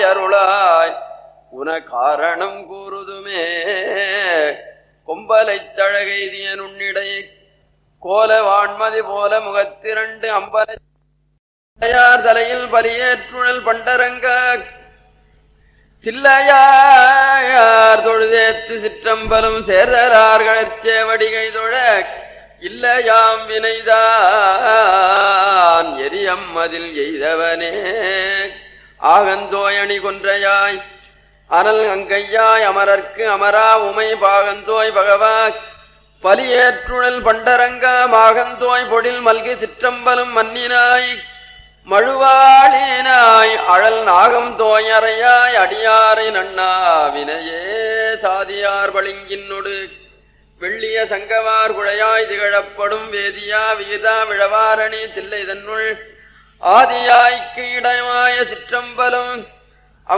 அருளாய் உன காரணம் கூறுதுமே கொம்பலைத் தழகெய்திய நுண்ணிடை கோல வான்மதி போல முகத்திரண்டு அம்பலை தில்லையார் தலையில் பலியேற்றுழல் பண்டரங்க தில்லையார் தொழுதேத்து சிற்றம்பலம் சேர்தலார்களற் சேவடிகை தொழ இல்லையாம் வினைதான் எரியம் அதில் எய்தவனே ஆகந்தோயணி கொன்றையாய் அனல் அங்கையாய் அமரர்க்கு அமரா உமை பாகந்தோய் பகவா பலியேற்றுழல் பண்டரங்கா மாகந்தோய் பொடில் மல்கி சிற்றம்பலம் மன்னினாய் மழுவாளினாய் அழல் நாகம் தோயறையாய் அடியாரை நன்னா வினையே சாதியார் பளிங்கின்னொடு வெள்ளிய சங்கவார் குழையாய் திகழப்படும் வேதியா வீதா விழவாரணி தில்லை தன்னுள் ஆதியாய்க்கு இடமாய சிற்றம்பலம்